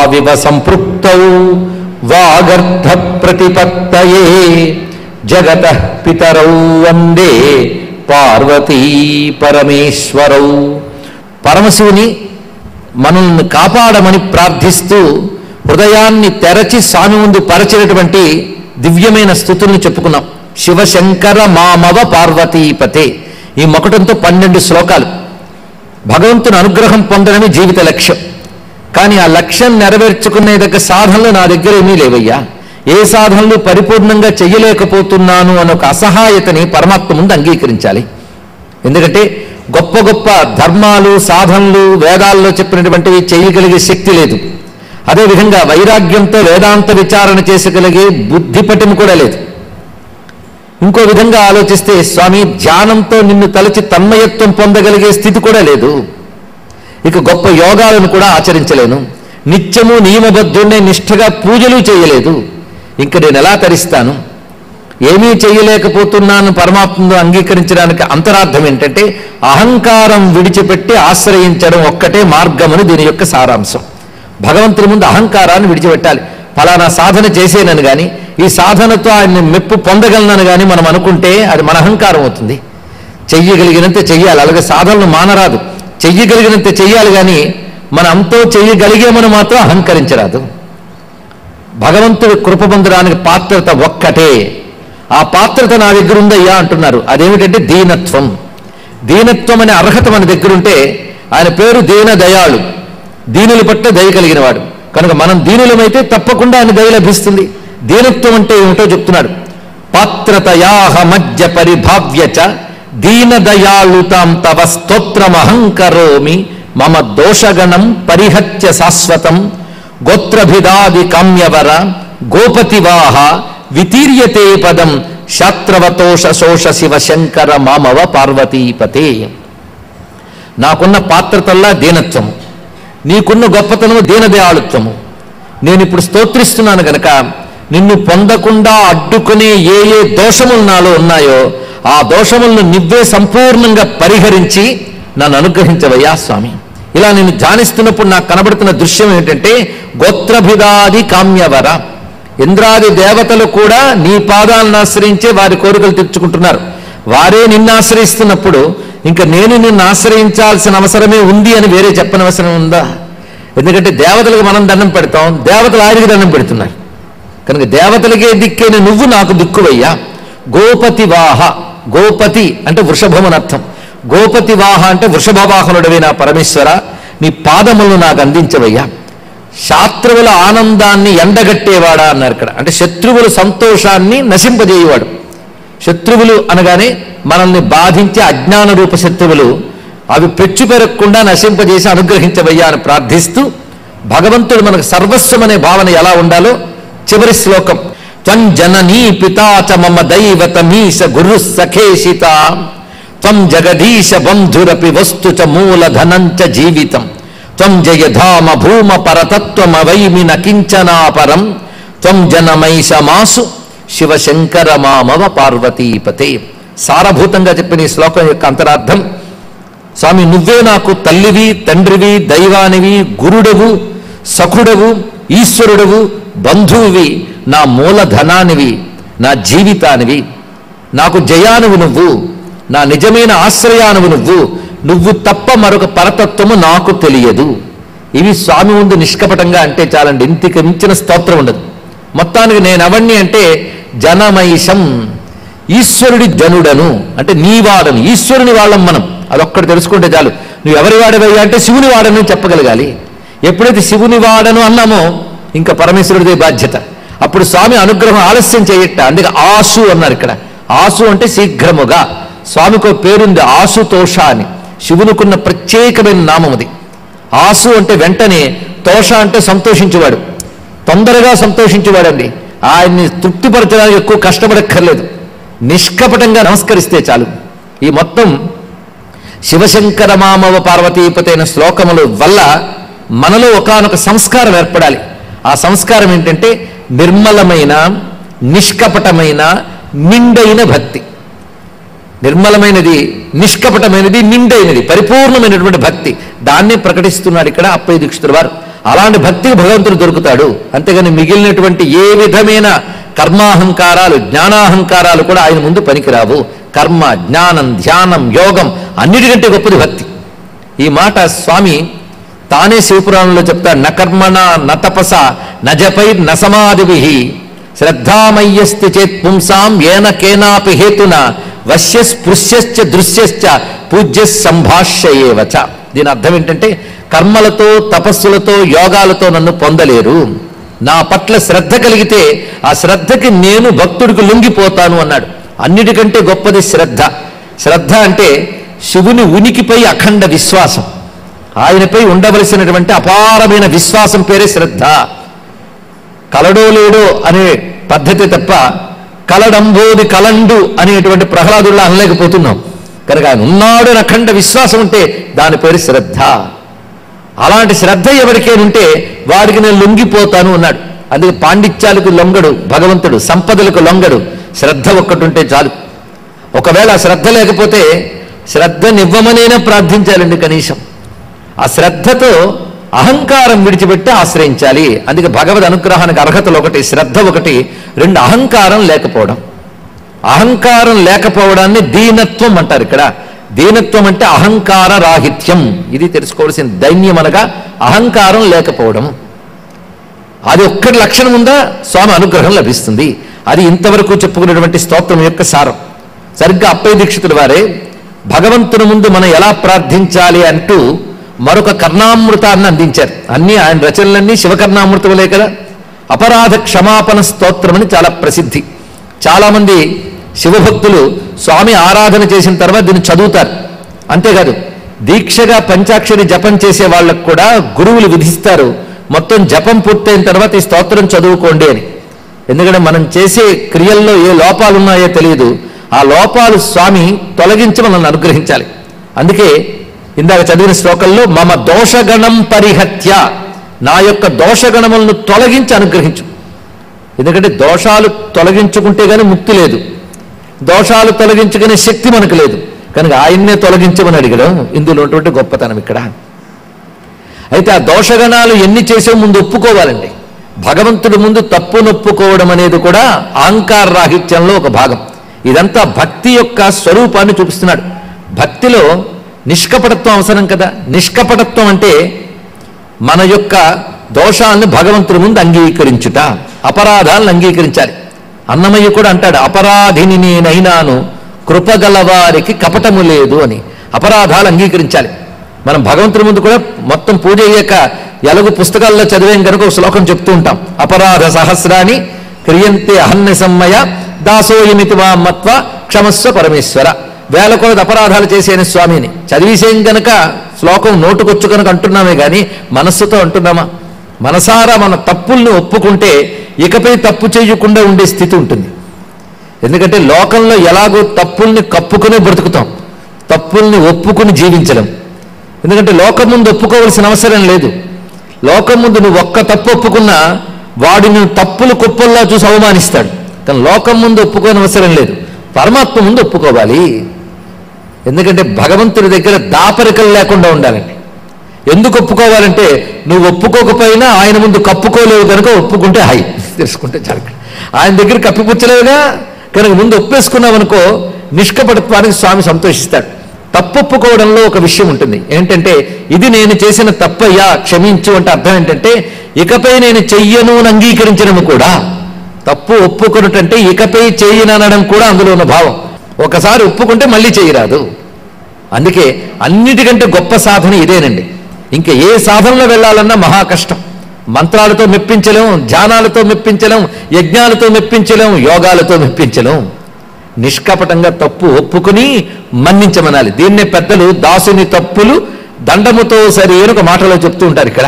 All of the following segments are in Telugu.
వివ సంపృక్తౌ వాగర్థ ప్రతిపత్తయే జగత పితరౌ వందే పార్వతీ పరమేశ్వరౌ పరమశివుని మనల్ని కాపాడమని ప్రార్థిస్తూ హృదయాన్ని తెరచి స్వామి ముందు పరచినటువంటి దివ్యమైన స్థుతుల్ని చెప్పుకున్నాం శివశంకర మామవ పార్వతీపతే ఈ మొకటంతో పన్నెండు శ్లోకాలు భగవంతుని అనుగ్రహం పొందడమే జీవిత లక్ష్యం కానీ ఆ లక్ష్యం నెరవేర్చుకునే దగ్గర సాధనలు నా దగ్గర ఏమీ లేవయ్యా ఏ సాధనలు పరిపూర్ణంగా చెయ్యలేకపోతున్నాను అనే ఒక అసహాయతని పరమాత్మ ముందు అంగీకరించాలి ఎందుకంటే గొప్ప గొప్ప ధర్మాలు సాధనలు వేదాల్లో చెప్పినటువంటివి చేయగలిగే శక్తి లేదు అదేవిధంగా వైరాగ్యంతో వేదాంత విచారణ చేసగలిగే బుద్ధి పటిమ కూడా లేదు ఇంకో విధంగా ఆలోచిస్తే స్వామి ధ్యానంతో నిన్ను తలచి తన్మయత్వం పొందగలిగే స్థితి కూడా లేదు ఇక గొప్ప యోగాలను కూడా ఆచరించలేను నిత్యము నియమబద్ధుడినే నిష్ఠగా పూజలు చేయలేదు ఇంక నేను ఎలా తరిస్తాను ఏమీ చేయలేకపోతున్నాను పరమాత్మను అంగీకరించడానికి అంతరార్థం ఏంటంటే అహంకారం విడిచిపెట్టి ఆశ్రయించడం ఒక్కటే మార్గమని దీని యొక్క సారాంశం భగవంతుని ముందు అహంకారాన్ని విడిచిపెట్టాలి ఫలానా సాధన చేసేనని కానీ ఈ సాధనతో ఆయన్ని మెప్పు పొందగలనని కానీ మనం అనుకుంటే అది మన అహంకారం అవుతుంది చెయ్యగలిగినంత చెయ్యాలి అలాగే సాధనలు మానరాదు చెయ్యగలిగినంత చెయ్యాలి కానీ మన అంతో చెయ్యగలిగేమని మాత్రం అహంకరించరాదు భగవంతుడి కృప పొందడానికి పాత్రత ఒక్కటే ఆ పాత్రత నా దగ్గర ఉందయ్యా అంటున్నారు అదేమిటంటే దీనత్వం దీనత్వం అనే అర్హత మన దగ్గర ఉంటే ఆయన పేరు దీన దయాళు దీనుల పట్ల దయ కలిగిన వాడు కనుక మనం దీనులమైతే తప్పకుండా ఆయన దయ లభిస్తుంది దీనత్వం అంటే ఏమిటో చెప్తున్నాడు పాత్రతయాహ మధ్య పరిభావ్య చ దీన దయాళుతాం తవ స్తోత్రమహంకరోమి మమ దోషగణం పరిహత్య శాశ్వతం గోత్రభిదాది కామ్యవర గోపతివాహ వితీర్యతే పదం శాత్రవతోష శోష శివ శంకర మామవ పార్వతీపతే నాకున్న పాత్రతల్లా దీనత్వము నీకున్న గొప్పతనము దీనదయాళుత్వము నేను ఇప్పుడు స్తోత్రిస్తున్నాను గనక నిన్ను పొందకుండా అడ్డుకునే ఏ ఏ దోషములు నాలో ఉన్నాయో ఆ దోషములను నువ్వే సంపూర్ణంగా పరిహరించి నన్ను అనుగ్రహించవయ్యా స్వామి ఇలా నేను ధ్యానిస్తున్నప్పుడు నాకు కనబడుతున్న దృశ్యం ఏంటంటే గోత్రభిదాది కామ్యవర ఇంద్రాది దేవతలు కూడా నీ పాదాలను ఆశ్రయించే వారి కోరికలు తీర్చుకుంటున్నారు వారే నిన్ను ఆశ్రయిస్తున్నప్పుడు ఇంకా నేను నిన్ను ఆశ్రయించాల్సిన అవసరమే ఉంది అని వేరే చెప్పనవసరం ఉందా ఎందుకంటే దేవతలకు మనం దండం పెడతాం దేవతలు ఆయనకి దండం పెడుతున్నారు కనుక దేవతలకే దిక్కైన నువ్వు నాకు దిక్కువయ్యా గోపతి వాహ గోపతి అంటే వృషభమని అర్థం గోపతి వాహ అంటే వృషభవాహనుడవే నా పరమేశ్వర నీ పాదములను నాకు అందించవయ్యా శాస్త్రువుల ఆనందాన్ని ఎండగట్టేవాడా అన్నారు ఇక్కడ అంటే శత్రువుల సంతోషాన్ని నశింపజేయవాడు శత్రువులు అనగానే మనల్ని బాధించే అజ్ఞాన రూప శత్రువులు అవి పెచ్చు పెరగకుండా నశింపజేసి అనుగ్రహించవయ్యా అని ప్రార్థిస్తూ భగవంతుడు మనకు సర్వస్వం అనే భావన ఎలా ఉండాలో చివరి శ్లోకం త్వం జననీ పితా చ మమ దైవతమీశ గురు సఖేషిత త్వం జగదీశ బంధురపి వస్తు చ మూలధనం చ జీవితం త్వం జయధామ భూమ పరతత్వమవైమి న కించనాపరం త్వం జనమైష మాసు శివశంకర మామవ పార్వతీపతే సారభూతంగా చెప్పిన ఈ శ్లోకం యొక్క అంతరార్థం స్వామి నువ్వే నాకు తల్లివి తండ్రివి దైవానివి గురుడవు సఖుడవు ఈశ్వరుడవు బంధువువి నా మూలధనానివి నా జీవితానివి నాకు జయానువు నువ్వు నా నిజమైన ఆశ్రయానువు నువ్వు నువ్వు తప్ప మరొక పరతత్వము నాకు తెలియదు ఇవి స్వామి ముందు నిష్కపటంగా అంటే చాలండి ఇంటికి మించిన స్తోత్రం ఉండదు మొత్తానికి నేను అవన్నీ అంటే జనమైషం ఈశ్వరుడి జనుడను అంటే నీ వాడను ఈశ్వరుని వాళ్ళం మనం అదొక్కటి తెలుసుకుంటే చాలు నువ్వు ఎవరి వాడవయ్యా అంటే శివుని వాడని చెప్పగలగాలి ఎప్పుడైతే శివుని వాడను అన్నామో ఇంకా పరమేశ్వరుడిదే బాధ్యత అప్పుడు స్వామి అనుగ్రహం ఆలస్యం చేయట అందుకే ఆసు అన్నారు ఇక్కడ ఆసు అంటే శీఘ్రముగా స్వామికి పేరుంది ఆసుతోష అని శివునికున్న ప్రత్యేకమైన నామం అది ఆసు అంటే వెంటనే తోష అంటే సంతోషించేవాడు తొందరగా సంతోషించేవాడండి ఆయన్ని తృప్తిపరచడానికి ఎక్కువ కష్టపడక్కర్లేదు నిష్కపటంగా నమస్కరిస్తే చాలు ఈ మొత్తం శివశంకర మామవ పార్వతీపతి అయిన శ్లోకముల వల్ల మనలో ఒకానొక సంస్కారం ఏర్పడాలి ఆ సంస్కారం ఏంటంటే నిర్మలమైన నిష్కపటమైన నిండైన భక్తి నిర్మలమైనది నిష్కపటమైనది నిండైనది పరిపూర్ణమైనటువంటి భక్తి దాన్నే ప్రకటిస్తున్నాడు ఇక్కడ అప్పయ్య దీక్షితుల వారు అలాంటి భక్తికి భగవంతుడు దొరుకుతాడు అంతేగాని మిగిలినటువంటి ఏ విధమైన కర్మాహంకారాలు జ్ఞానాహంకారాలు కూడా ఆయన ముందు పనికిరావు కర్మ జ్ఞానం ధ్యానం యోగం అన్నిటికంటే గొప్పది భక్తి ఈ మాట స్వామి తానే శివపురాణంలో చెప్తాడు నకర్మణ నతపస నజపై నసమాధిభి శ్రద్ధామయ్యస్తి చేత్ పుంసాం ఏన కేనాపి హేతున వశ్య స్పృశ్యశ్చ దృశ్యశ్చ పూజ్య సంభాష్యేవచ దీని అర్థం ఏంటంటే కర్మలతో తపస్సులతో యోగాలతో నన్ను పొందలేరు నా పట్ల శ్రద్ధ కలిగితే ఆ శ్రద్ధకి నేను భక్తుడికి లొంగిపోతాను అన్నాడు అన్నిటికంటే గొప్పది శ్రద్ధ శ్రద్ధ అంటే శివుని ఉనికిపై అఖండ విశ్వాసం ఆయనపై ఉండవలసినటువంటి అపారమైన విశ్వాసం పేరే శ్రద్ధ కలడో లేడో అనే పద్ధతి తప్ప కలడంబోది కలండు అనేటువంటి ప్రహ్లాదుల్లా అనలేకపోతున్నాం కనుక ఆయన ఉన్నాడు అని అఖండ విశ్వాసం ఉంటే దాని పేరు శ్రద్ధ అలాంటి శ్రద్ధ ఎవరికేనుంటే వాడికి నేను లొంగిపోతాను అన్నాడు అందుకే పాండిత్యాలకు లొంగడు భగవంతుడు సంపదలకు లొంగడు శ్రద్ధ ఒక్కటి ఉంటే చాలు ఒకవేళ ఆ శ్రద్ధ లేకపోతే శ్రద్ధనివ్వమనైనా ప్రార్థించాలండి కనీసం ఆ శ్రద్ధతో అహంకారం విడిచిపెట్టి ఆశ్రయించాలి అందుకే భగవద్ అనుగ్రహానికి అర్హతలు ఒకటి శ్రద్ధ ఒకటి రెండు అహంకారం లేకపోవడం అహంకారం లేకపోవడాన్ని దీనత్వం అంటారు ఇక్కడ దీనత్వం అంటే అహంకార రాహిత్యం ఇది తెలుసుకోవాల్సిన దైన్యం అనగా అహంకారం లేకపోవడం అది ఒక్కటి లక్షణం ఉందా స్వామి అనుగ్రహం లభిస్తుంది అది ఇంతవరకు చెప్పుకున్నటువంటి స్తోత్రం యొక్క సారం సరిగ్గా అప్పయ్య దీక్షితుల వారే భగవంతుని ముందు మనం ఎలా ప్రార్థించాలి అంటూ మరొక కర్ణామృతాన్ని అందించారు అన్ని ఆయన రచనలన్నీ శివకర్ణామృతములే కదా అపరాధ క్షమాపణ స్తోత్రం అని చాలా ప్రసిద్ధి చాలామంది శివభక్తులు స్వామి ఆరాధన చేసిన తర్వాత దీన్ని చదువుతారు అంతేకాదు దీక్షగా పంచాక్షరి జపం చేసే వాళ్ళకు కూడా గురువులు విధిస్తారు మొత్తం జపం పూర్తయిన తర్వాత ఈ స్తోత్రం చదువుకోండి అని ఎందుకంటే మనం చేసే క్రియల్లో ఏ లోపాలు ఉన్నాయో తెలియదు ఆ లోపాలు స్వామి తొలగించి మనల్ని అనుగ్రహించాలి అందుకే ఇందాక చదివిన శ్లోకంలో మమ దోషగణం పరిహత్య నా యొక్క దోషగణములను తొలగించి అనుగ్రహించు ఎందుకంటే దోషాలు తొలగించుకుంటే గానీ ముక్తి లేదు దోషాలు తొలగించుకునే శక్తి మనకు లేదు కనుక ఆయన్నే తొలగించమని అడిగడం ఇందులో ఉన్నటువంటి గొప్పతనం ఇక్కడ అయితే ఆ దోషగణాలు ఎన్ని చేసే ముందు ఒప్పుకోవాలండి భగవంతుడి ముందు తప్పు నొప్పుకోవడం అనేది కూడా అహంకార రాహిత్యంలో ఒక భాగం ఇదంతా భక్తి యొక్క స్వరూపాన్ని చూపిస్తున్నాడు భక్తిలో నిష్కపటత్వం అవసరం కదా నిష్కపటత్వం అంటే మన యొక్క దోషాలను భగవంతుడి ముందు అంగీకరించుట అపరాధాలను అంగీకరించాలి అన్నమయ్య కూడా అంటాడు అపరాధిని నేనైనాను కృపగలవారికి కపటము లేదు అని అపరాధాలు అంగీకరించాలి మనం భగవంతుడి ముందు కూడా మొత్తం పూజ అయ్యాక ఎలాగో పుస్తకాల్లో చదివాం కనుక ఒక శ్లోకం చెప్తూ ఉంటాం అపరాధ సహస్రాన్ని క్రియంతే అహన్యసమ్మయ దాసోయమితి మా మత్వ క్షమస్వ పరమేశ్వర వేల కొలది అపరాధాలు చేసేని స్వామిని చదివిసేం గనక శ్లోకం నోటుకొచ్చు కనుక అంటున్నామే కానీ మనస్సుతో అంటున్నామా మనసారా మన తప్పుల్ని ఒప్పుకుంటే ఇకపై తప్పు చేయకుండా ఉండే స్థితి ఉంటుంది ఎందుకంటే లోకంలో ఎలాగో తప్పుల్ని కప్పుకునే బ్రతుకుతాం తప్పుల్ని ఒప్పుకుని జీవించడం ఎందుకంటే లోకం ముందు ఒప్పుకోవలసిన అవసరం లేదు లోకం ముందు నువ్వు ఒక్క తప్పు ఒప్పుకున్నా వాడు నువ్వు తప్పులు కుప్పల్లా చూసి అవమానిస్తాడు కానీ లోకం ముందు ఒప్పుకోని అవసరం లేదు పరమాత్మ ముందు ఒప్పుకోవాలి ఎందుకంటే భగవంతుడి దగ్గర దాపరికలు లేకుండా ఉండాలండి ఎందుకు ఒప్పుకోవాలంటే నువ్వు ఒప్పుకోకపోయినా ఆయన ముందు కప్పుకోలేవు కనుక ఒప్పుకుంటే హాయి తెలుసుకుంటే చాలు ఆయన దగ్గర కప్పిపుచ్చలేవుగా కనుక ముందు ఒప్పేసుకున్నావనుకో నిష్కపటత్వానికి స్వామి సంతోషిస్తాడు తప్పొప్పుకోవడంలో ఒక విషయం ఉంటుంది ఏంటంటే ఇది నేను చేసిన తప్పయ్యా క్షమించు అంటే అర్థం ఏంటంటే ఇకపై నేను చెయ్యను అని అంగీకరించడము కూడా తప్పు ఒప్పుకొనుటంటే ఇకపై చేయననడం కూడా అందులో ఉన్న భావం ఒకసారి ఒప్పుకుంటే మళ్ళీ చేయరాదు అందుకే అన్నిటికంటే గొప్ప సాధన ఇదేనండి ఇంకా ఏ సాధనలో వెళ్ళాలన్నా మహా కష్టం మంత్రాలతో మెప్పించలేం ధ్యానాలతో మెప్పించలేం యజ్ఞాలతో మెప్పించలేం యోగాలతో మెప్పించలేం నిష్కపటంగా తప్పు ఒప్పుకుని మన్నించమనాలి దీన్నే పెద్దలు దాసుని తప్పులు దండముతో సరి అని ఒక మాటలో చెప్తూ ఉంటారు ఇక్కడ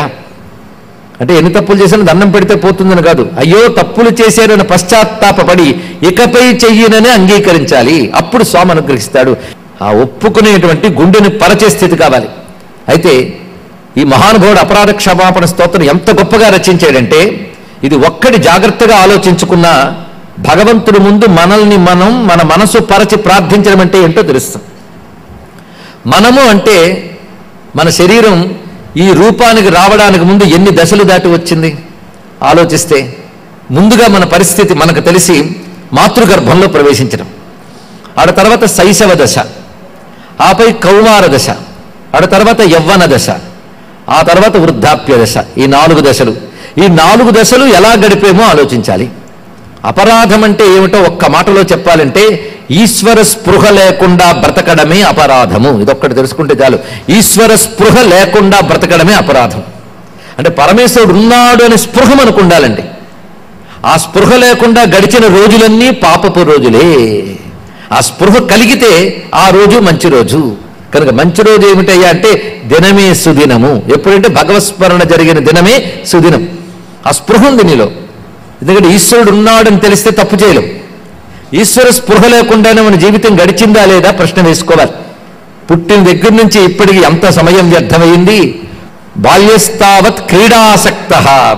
అంటే ఎన్ని తప్పులు చేసినా దండం పెడితే పోతుందని కాదు అయ్యో తప్పులు చేశారని పశ్చాత్తాపడి ఇకపై చెయ్యనని అంగీకరించాలి అప్పుడు స్వామి అనుగ్రహిస్తాడు ఆ ఒప్పుకునేటువంటి గుండెని పరచే స్థితి కావాలి అయితే ఈ మహానుభావుడు అపరాధ క్షమాపణ స్తోత్రం ఎంత గొప్పగా రచించాడంటే ఇది ఒక్కటి జాగ్రత్తగా ఆలోచించుకున్న భగవంతుడి ముందు మనల్ని మనం మన మనసు పరచి ప్రార్థించడం అంటే ఏంటో తెలుస్తుంది మనము అంటే మన శరీరం ఈ రూపానికి రావడానికి ముందు ఎన్ని దశలు దాటి వచ్చింది ఆలోచిస్తే ముందుగా మన పరిస్థితి మనకు తెలిసి మాతృగర్భంలో ప్రవేశించడం ఆడ తర్వాత శైశవ దశ ఆపై కౌమార దశ ఆడ తర్వాత యవ్వన దశ ఆ తర్వాత వృద్ధాప్య దశ ఈ నాలుగు దశలు ఈ నాలుగు దశలు ఎలా గడిపేమో ఆలోచించాలి అపరాధం అంటే ఏమిటో ఒక్క మాటలో చెప్పాలంటే ఈశ్వర స్పృహ లేకుండా బ్రతకడమే అపరాధము ఇదొక్కటి తెలుసుకుంటే చాలు ఈశ్వర స్పృహ లేకుండా బ్రతకడమే అపరాధం అంటే పరమేశ్వరుడు ఉన్నాడు అనే స్పృహ మనకు ఉండాలండి ఆ స్పృహ లేకుండా గడిచిన రోజులన్నీ పాపపు రోజులే ఆ స్పృహ కలిగితే ఆ రోజు మంచి రోజు కనుక మంచి రోజు ఏమిటయ్యా అంటే దినమే సుదినము ఎప్పుడంటే భగవత్స్మరణ జరిగిన దినమే సుదినం ఆ స్పృహ ఉంది నీలో ఎందుకంటే ఈశ్వరుడు ఉన్నాడని తెలిస్తే తప్పు చేయలేం ఈశ్వర స్పృహ లేకుండానే మన జీవితం గడిచిందా లేదా ప్రశ్న వేసుకోవాలి పుట్టిన దగ్గర నుంచి ఇప్పటికి ఎంత సమయం వ్యర్థమైంది బాల్యస్తావత్ క్రీడాసక్త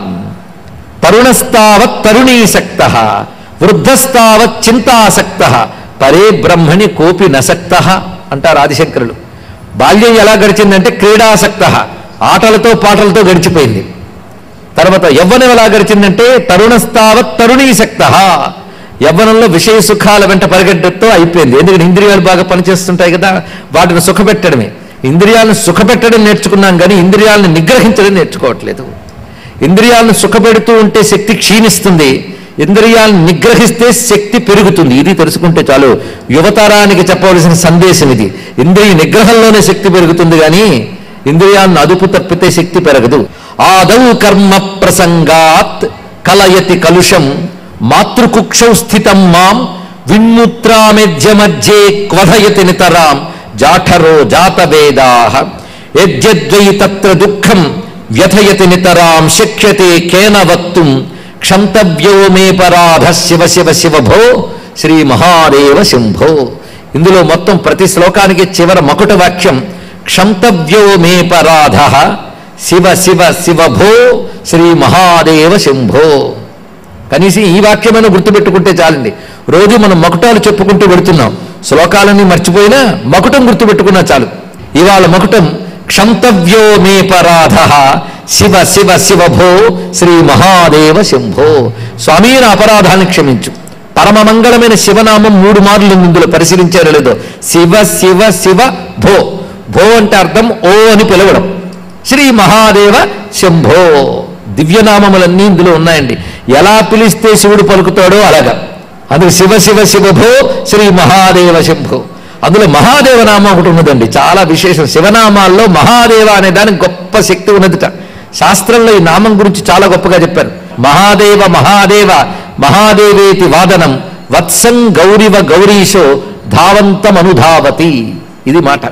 తరుణస్తావత్ తరుణీసక్త వృద్ధస్తావత్ చింతాసక్త పరే బ్రహ్మణి కోపి నసక్త అంటారు ఆదిశంకరులు బాల్యం ఎలా గడిచిందంటే క్రీడాసక్త ఆటలతో పాటలతో గడిచిపోయింది తర్వాత యవ్వనం ఎలా గడిచిందంటే తరుణస్తావత్ తరుణీసక్త యవ్వనంలో విషయ సుఖాల వెంట పరిగెట్టడంతో అయిపోయింది ఎందుకంటే ఇంద్రియాలు బాగా పనిచేస్తుంటాయి కదా వాటిని సుఖపెట్టడమే ఇంద్రియాలను సుఖపెట్టడం నేర్చుకున్నాం కానీ ఇంద్రియాలను నిగ్రహించడం నేర్చుకోవట్లేదు ఇంద్రియాలను సుఖపెడుతూ ఉంటే శక్తి క్షీణిస్తుంది ఇంద్రియాలను నిగ్రహిస్తే శక్తి పెరుగుతుంది ఇది తెలుసుకుంటే చాలు యువతరానికి చెప్పవలసిన సందేశం ఇది ఇంద్రియ నిగ్రహంలోనే శక్తి పెరుగుతుంది కానీ ఇంద్రియాలను అదుపు తప్పితే శక్తి పెరగదు ఆదౌ కర్మ ప్రసంగాత్ కలయతి కలుషం మాతృకుక్షౌ స్థితం మాం విన్ముత్రామెధ్య మధ్యే క్వధయతి నితరాం జాఠరో జాతవేదా యజ్జద్వై తత్ర దుఃఖం వ్యథయతి నితరాం శక్యతే కేన వక్తుం క్షంతవ్యో మే పరాధ శివ శివ శివ భో శ్రీ మహాదేవ శంభో ఇందులో మొత్తం ప్రతి శ్లోకానికి చివర మకుట వాక్యం క్షంతవ్యో మే పరాధ శివ శివ శివ భో శ్రీ మహాదేవ శంభో కనీసం ఈ వాక్యమైనా గుర్తుపెట్టుకుంటే చాలండి రోజు మనం మకుటాలు చెప్పుకుంటూ పెడుతున్నాం శ్లోకాలన్నీ మర్చిపోయినా మకుటం గుర్తుపెట్టుకున్నా చాలు ఇవాళ మకుటం క్షంతవ్యో మే పరాధ శివ శివ శివ భో శ్రీ మహాదేవ శంభో స్వామి నా అపరాధాన్ని క్షమించు పరమ మంగళమైన శివనామం మూడు మార్లు ఇందులో పరిశీలించారో లేదో శివ శివ శివ భో భో అంటే అర్థం ఓ అని పిలవడం శ్రీ మహాదేవ శంభో దివ్యనామములన్నీ ఇందులో ఉన్నాయండి ఎలా పిలిస్తే శివుడు పలుకుతాడో అలాగా అందుకు శివ శివ శివభో శ్రీ మహాదేవ శంభో అందులో మహాదేవ నామం ఒకటి ఉన్నదండి చాలా విశేషం శివనామాల్లో మహాదేవ అనే దానికి గొప్ప శక్తి ఉన్నదిట శాస్త్రంలో ఈ నామం గురించి చాలా గొప్పగా చెప్పారు మహాదేవ మహాదేవ మహాదేవేతి వాదనం వత్సం గౌరివ గౌరీశో ధావంతం అనుధావతి ఇది మాట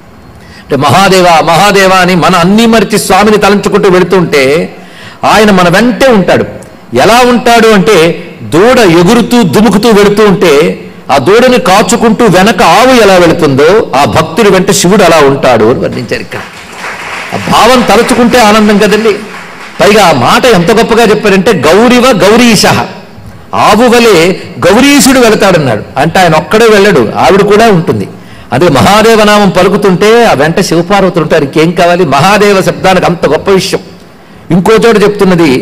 అంటే మహాదేవ మహాదేవ అని మన అన్ని మరిచి స్వామిని తలంచుకుంటూ వెళుతుంటే ఆయన మన వెంటే ఉంటాడు ఎలా ఉంటాడు అంటే దూడ ఎగురుతూ దుముకుతూ వెళుతూ ఉంటే ఆ దూడని కాచుకుంటూ వెనక ఆవు ఎలా వెళుతుందో ఆ భక్తుడి వెంట శివుడు అలా ఉంటాడు అని వర్ణించారు ఇక్కడ ఆ భావం తలుచుకుంటే ఆనందం కదండి పైగా ఆ మాట ఎంత గొప్పగా చెప్పారంటే గౌరివ గౌరీశ ఆవు వలె గౌరీశుడు వెళతాడన్నాడు అంటే ఆయన ఒక్కడే వెళ్ళడు ఆవిడ కూడా ఉంటుంది అదే మహాదేవనామం పలుకుతుంటే ఆ వెంట శివపార్వతులు ఉంటారు ఇంకేం కావాలి మహాదేవ శబ్దానికి అంత గొప్ప విషయం ఇంకో చోట చెప్తున్నది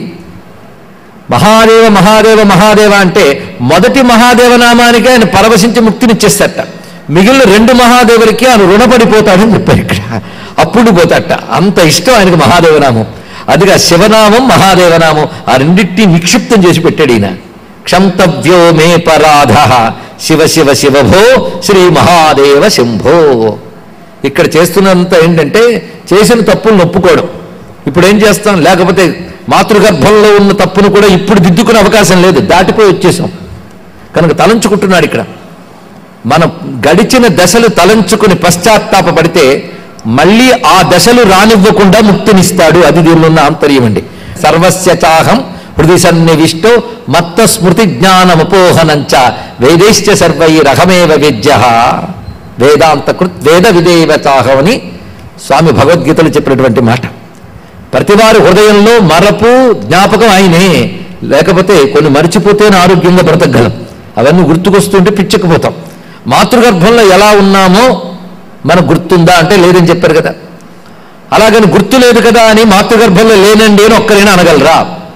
మహాదేవ మహాదేవ మహాదేవ అంటే మొదటి మహాదేవ నామానికి ఆయన పరవశించి ముక్తినిచ్చేస్తాట మిగిలిన రెండు మహాదేవులకి ఆయన రుణపడిపోతాడని చెప్పారు ఇక్కడ అప్పుడు పోతాట అంత ఇష్టం ఆయనకు మహాదేవనామం అదిగా శివనామం మహాదేవనామం ఆ రెండింటినీ నిక్షిప్తం చేసి పెట్టాడు ఈయన క్షంతవ్యో మే పరాధ శివ శివ శివభో శ్రీ మహాదేవ శంభో ఇక్కడ చేస్తున్నంత ఏంటంటే చేసిన తప్పులను ఒప్పుకోవడం ఇప్పుడు ఏం చేస్తాం లేకపోతే మాతృగర్భంలో ఉన్న తప్పును కూడా ఇప్పుడు దిద్దుకునే అవకాశం లేదు దాటిపోయి వచ్చేసాం కనుక తలంచుకుంటున్నాడు ఇక్కడ మన గడిచిన దశలు తలంచుకుని పశ్చాత్తాపపడితే మళ్ళీ ఆ దశలు రానివ్వకుండా ముక్తినిస్తాడు అది దీనిలో ఉన్న ఆంతర్యం అండి సర్వస్య చాహం హృది సన్నివిష్టో మత్త స్మృతి జ్ఞానముపోహనంచ వేదైశ్చ సర్వైరహమేవ విద్య వేదాంత కృత్ వేద విదేవ చాహమని స్వామి భగవద్గీతలో చెప్పినటువంటి మాట ప్రతివారి హృదయంలో మరపు జ్ఞాపకం ఆయనే లేకపోతే కొన్ని మరిచిపోతేనే ఆరోగ్యంగా బ్రతకగలం అవన్నీ గుర్తుకొస్తుంటే పిచ్చకపోతాం మాతృగర్భంలో ఎలా ఉన్నామో మనకు గుర్తుందా అంటే లేదని చెప్పారు కదా అలాగని గుర్తు లేదు కదా అని మాతృగర్భంలో లేనండి అని ఒక్కరైనా అనగలరా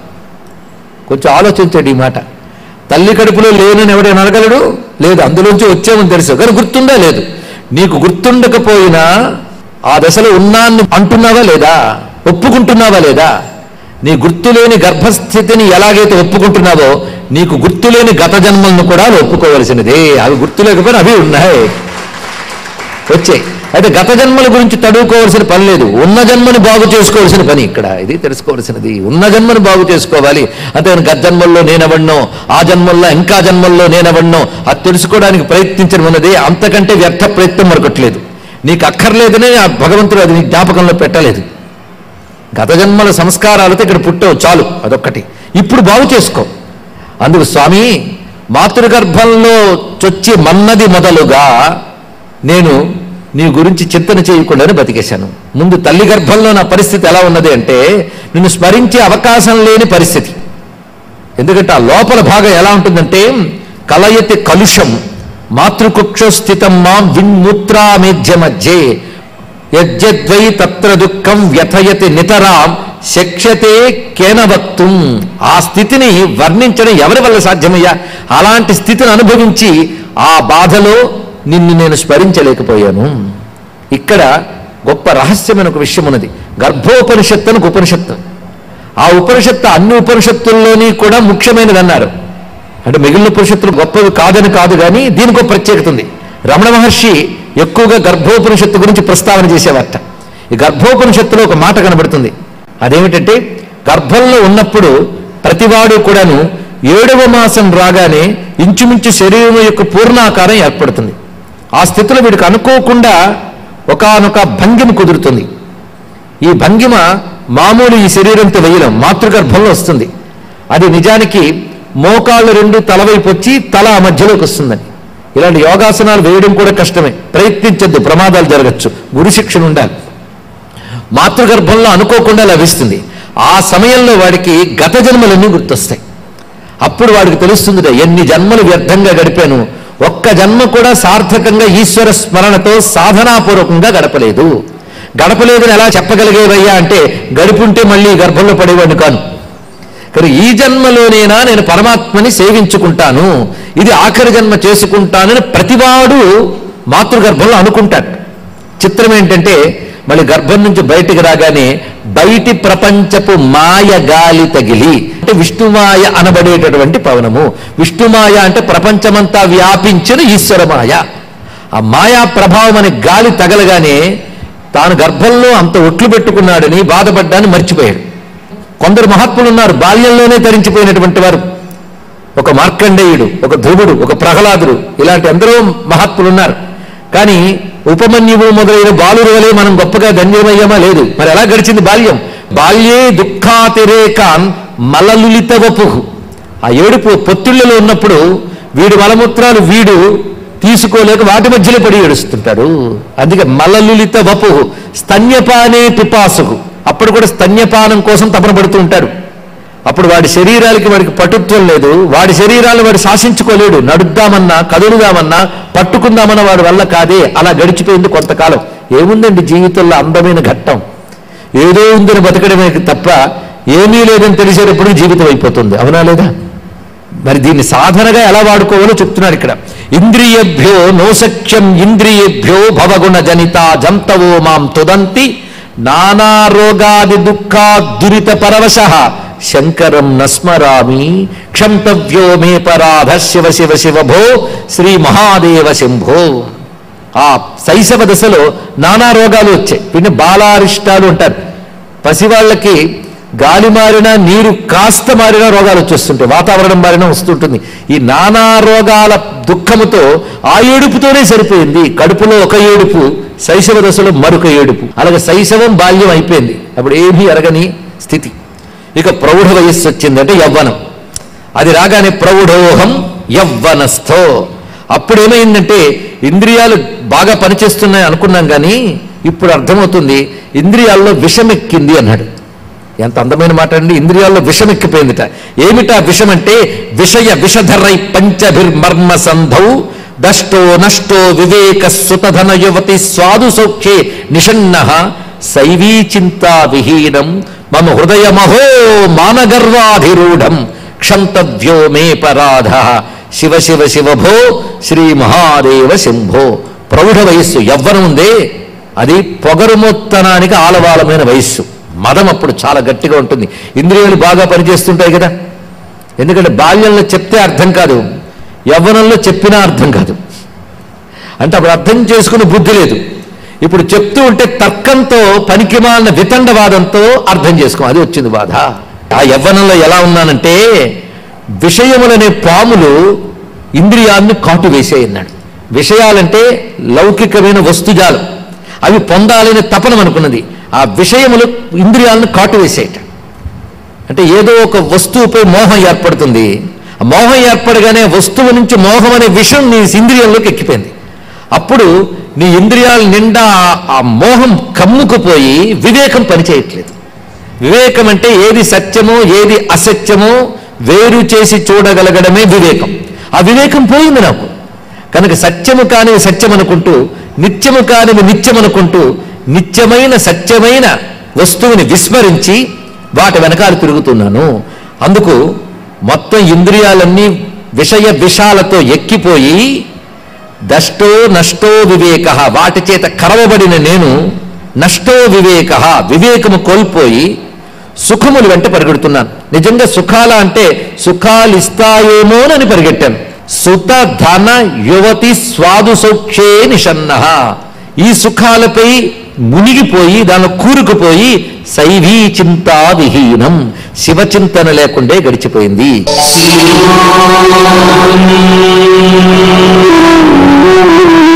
కొంచెం ఆలోచించండి ఈ మాట తల్లి కడుపులో లేనని ఎవడైనా అనగలడు లేదు అందులోంచి వచ్చామని తెలుసు కానీ గుర్తుందా లేదు నీకు గుర్తుండకపోయినా ఆ దశలో ఉన్నాన్ని అంటున్నావా లేదా ఒప్పుకుంటున్నావా లేదా నీ గుర్తులేని గర్భస్థితిని ఎలాగైతే ఒప్పుకుంటున్నావో నీకు గుర్తులేని గత జన్మలను కూడా ఒప్పుకోవలసినదే అవి గుర్తు లేకపోయినా అవి ఉన్నాయి వచ్చాయి అయితే గత జన్మల గురించి తడువుకోవాల్సిన పని లేదు ఉన్న జన్మని బాగు చేసుకోవాల్సిన పని ఇక్కడ ఇది తెలుసుకోవాల్సినది ఉన్న జన్మని బాగు చేసుకోవాలి అంతే గత జన్మల్లో నేనవన్నో ఆ జన్మల్లో ఇంకా జన్మల్లో నేనవన్నో అది తెలుసుకోవడానికి ప్రయత్నించడం ఉన్నది అంతకంటే వ్యర్థ ప్రయత్నం మరొకట్లేదు నీకు అక్కర్లేదనే ఆ భగవంతుడు అది నీ జ్ఞాపకంలో పెట్టలేదు గత జన్మల సంస్కారాలతో ఇక్కడ పుట్టావు చాలు అదొక్కటి ఇప్పుడు బాగు చేసుకో అందుకు స్వామి మాతృగర్భంలో చొచ్చి మన్నది మొదలుగా నేను నీ గురించి చింతన చేయకుండానే బతికేశాను ముందు తల్లి గర్భంలో నా పరిస్థితి ఎలా ఉన్నది అంటే నిన్ను స్మరించే అవకాశం లేని పరిస్థితి ఎందుకంటే ఆ లోపల భాగం ఎలా ఉంటుందంటే కలయతి కలుషం మాతృకుక్ష స్థితం మాం విన్మూత్రామేధ్య మధ్యే యజ్జద్వై తత్ర దుఃఖం వ్యథయతి నితరాం శక్ష్యతే కేన వక్తుం ఆ స్థితిని వర్ణించడం ఎవరి వల్ల సాధ్యమయ్యా అలాంటి స్థితిని అనుభవించి ఆ బాధలో నిన్ను నేను స్మరించలేకపోయాను ఇక్కడ గొప్ప రహస్యమైన ఒక విషయం ఉన్నది గర్భోపనిషత్తు అని ఒక ఉపనిషత్తు ఆ ఉపనిషత్తు అన్ని ఉపనిషత్తుల్లోని కూడా ముఖ్యమైనది అన్నారు అంటే మిగిలిన ఉపనిషత్తులు గొప్పవి కాదని కాదు కానీ దీనికి ఒక ప్రత్యేకత ఉంది రమణ మహర్షి ఎక్కువగా గర్భోపనిషత్తు గురించి ప్రస్తావన చేసేవారట ఈ గర్భోపనిషత్తులో ఒక మాట కనబడుతుంది అదేమిటంటే గర్భంలో ఉన్నప్పుడు ప్రతివాడు కూడాను ఏడవ మాసం రాగానే ఇంచుమించు శరీరం యొక్క పూర్ణాకారం ఏర్పడుతుంది ఆ స్థితిలో వీడికి అనుకోకుండా ఒకానొక భంగిమ కుదురుతుంది ఈ భంగిమ మామూలు ఈ శరీరంతో వేయడం మాతృగర్భంలో వస్తుంది అది నిజానికి మోకాళ్ళు రెండు తల వైపు వచ్చి తల ఆ మధ్యలోకి వస్తుందని ఇలాంటి యోగాసనాలు వేయడం కూడా కష్టమే ప్రయత్నించద్దు ప్రమాదాలు జరగచ్చు గురు శిక్షణ ఉండాలి మాతృగర్భంలో అనుకోకుండా లభిస్తుంది ఆ సమయంలో వాడికి గత జన్మలన్నీ గుర్తొస్తాయి అప్పుడు వాడికి తెలుస్తుంది ఎన్ని జన్మలు వ్యర్థంగా గడిపాను ఒక్క జన్మ కూడా సార్థకంగా ఈశ్వర స్మరణతో సాధనాపూర్వకంగా గడపలేదు గడపలేదని ఎలా చెప్పగలిగేవయ్యా అంటే గడిపుంటే మళ్ళీ గర్భంలో పడేవాడిని కాను కానీ ఈ జన్మలోనైనా నేను పరమాత్మని సేవించుకుంటాను ఇది ఆఖరి జన్మ చేసుకుంటానని ప్రతివాడు మాతృగర్భంలో అనుకుంటాడు చిత్రం ఏంటంటే మళ్ళీ గర్భం నుంచి బయటికి రాగానే బయటి ప్రపంచపు మాయ గాలి తగిలి అంటే విష్ణుమాయ అనబడేటటువంటి పవనము విష్ణుమాయ అంటే ప్రపంచమంతా వ్యాపించిన ఈశ్వరమాయ ఆ మాయా ప్రభావం అనే గాలి తగలగానే తాను గర్భంలో అంత ఒట్లు పెట్టుకున్నాడని బాధపడ్డాన్ని మర్చిపోయాడు కొందరు మహాత్ములు ఉన్నారు బాల్యంలోనే ధరించిపోయినటువంటి వారు ఒక మార్కండేయుడు ఒక ధ్రువుడు ఒక ప్రహ్లాదుడు ఇలాంటి ఎందరో మహాత్ములు ఉన్నారు కానీ ఉపమన్యువు మొదలైన బాలురు వలె మనం గొప్పగా ధన్యమయ్యామా లేదు మరి ఎలా గడిచింది బాల్యం బాల్యే దుఃఖాతిరేకాన్ మలలులిత వపుహు ఆ ఏడుపు పొత్తిళ్లలో ఉన్నప్పుడు వీడు మలమూత్రాలు వీడు తీసుకోలేక వాటి మధ్యలో పడి ఏడుస్తుంటాడు అందుకే మలలులిత వపుహు స్తన్యపానే పిపాసుకు అప్పుడు కూడా స్తన్యపానం కోసం తపన పడుతూ ఉంటాడు అప్పుడు వాడి శరీరాలకి వాడికి పటుత్వం లేదు వాడి శరీరాన్ని వాడు శాసించుకోలేడు నడుద్దామన్నా కదులుదామన్నా పట్టుకుందామన్న వాడి వల్ల కాదే అలా గడిచిపోయింది కొంతకాలం ఏముందండి జీవితంలో అందమైన ఘట్టం ఏదో ఉందని బతకడమే తప్ప ఏమీ లేదని తెలిసేటప్పుడు జీవితం అయిపోతుంది అవునా లేదా మరి దీన్ని సాధనగా ఎలా వాడుకోవాలో చెప్తున్నారు ఇక్కడ ఇంద్రియభ్యో నోసఖ్యం ఇంద్రియభ్యో భవగుణ జనిత జంతవో మాం తుదంతి నానా రోగాది దుఃఖా దురిత పరవశ శంకరం నస్మరామి క్షంతవ్యో మే పరాధ శివ శివ శివ భో శ్రీ మహాదేవ శంభో ఆ శైశవ దశలో నానా రోగాలు వచ్చాయి వీటిని బాలారిష్టాలు అంటారు పసివాళ్ళకి గాలి మారినా నీరు కాస్త మారినా రోగాలు వచ్చేస్తుంటాయి వాతావరణం మారినా వస్తుంటుంది ఈ నానా రోగాల దుఃఖముతో ఆ ఏడుపుతోనే సరిపోయింది కడుపులో ఒక ఏడుపు శైశవ దశలో మరొక ఏడుపు అలాగే శైశవం బాల్యం అయిపోయింది అప్పుడు ఏమీ ఎరగని స్థితి ఇక ప్రౌఢ వయస్సు వచ్చిందంటే యవ్వనం అది రాగానే ప్రౌఢోహం యవ్వనస్థో అప్పుడు ఏమైందంటే ఇంద్రియాలు బాగా పనిచేస్తున్నాయి అనుకున్నాం కానీ ఇప్పుడు అర్థమవుతుంది ఇంద్రియాల్లో విషమెక్కింది అన్నాడు ఎంత అందమైన మాట అండి ఇంద్రియాల్లో విషం ఎక్కిపోయిందిట ఏమిటా విషం అంటే విషయ విషధరై పంచభిర్మర్మ సంధౌ దష్టో నష్టో వివేక సుతధన యువతి స్వాదు సౌఖ్యే నిషన్న శైవీ చింతా విహీనం మమ హృదయమహో మానగర్వాధిరూఢం క్షంతవ్యో మే పరాధ శివ శివ శివ భో శ్రీ మహాదేవ శంభో ప్రౌఢ వయస్సు యవ్వనం ఉందే అది పొగరుమొత్తనానికి ఆలవాలమైన వయస్సు మదం అప్పుడు చాలా గట్టిగా ఉంటుంది ఇంద్రియాలు బాగా పనిచేస్తుంటాయి కదా ఎందుకంటే బాల్యంలో చెప్తే అర్థం కాదు యవ్వనంలో చెప్పినా అర్థం కాదు అంటే అప్పుడు అర్థం చేసుకునే బుద్ధి లేదు ఇప్పుడు చెప్తూ ఉంటే తర్కంతో పనికిమాలిన వితండవాదంతో అర్థం చేసుకో అది వచ్చింది బాధ ఆ యవ్వనంలో ఎలా ఉన్నానంటే విషయములనే పాములు ఇంద్రియాన్ని కాటు వేసేయన్నాడు విషయాలంటే లౌకికమైన వస్తుజాలం అవి పొందాలని తపనం అనుకున్నది ఆ విషయములు ఇంద్రియాలను కాటు వేసేయట అంటే ఏదో ఒక వస్తువుపై మోహం ఏర్పడుతుంది ఆ మోహం ఏర్పడగానే వస్తువు నుంచి మోహం అనే విషయం నీ ఇంద్రియంలోకి ఎక్కిపోయింది అప్పుడు నీ ఇంద్రియాల నిండా ఆ- ఆ మోహం కమ్ముకుపోయి వివేకం పనిచేయట్లేదు వివేకం అంటే ఏది సత్యమో ఏది అసత్యమో వేరు చేసి చూడగలగడమే వివేకం ఆ వివేకం పోయింది నాకు కనుక సత్యము కానివి సత్యం అనుకుంటూ నిత్యము కానివి నిత్యం అనుకుంటూ నిత్యమైన సత్యమైన వస్తువుని విస్మరించి వాటి వెనకాల తిరుగుతున్నాను అందుకు మొత్తం ఇంద్రియాలన్నీ విషయ విషాలతో ఎక్కిపోయి దష్టో నష్టో వివేక వాటి చేత కరవబడిన నేను నష్టో వివేక వివేకము కోల్పోయి సుఖములు వెంట పరిగెడుతున్నాను నిజంగా సుఖాల అంటే సుఖాలు ఇస్తాయేమోనని పరిగెట్టాను సుత ధన యువతి స్వాదు సౌఖ్యే నిషన్న ఈ సుఖాలపై మునిగిపోయి దానిలో కూరుకుపోయి శైవీ చింతా విహీనం శివచింతన లేకుండే గడిచిపోయింది శ్రీ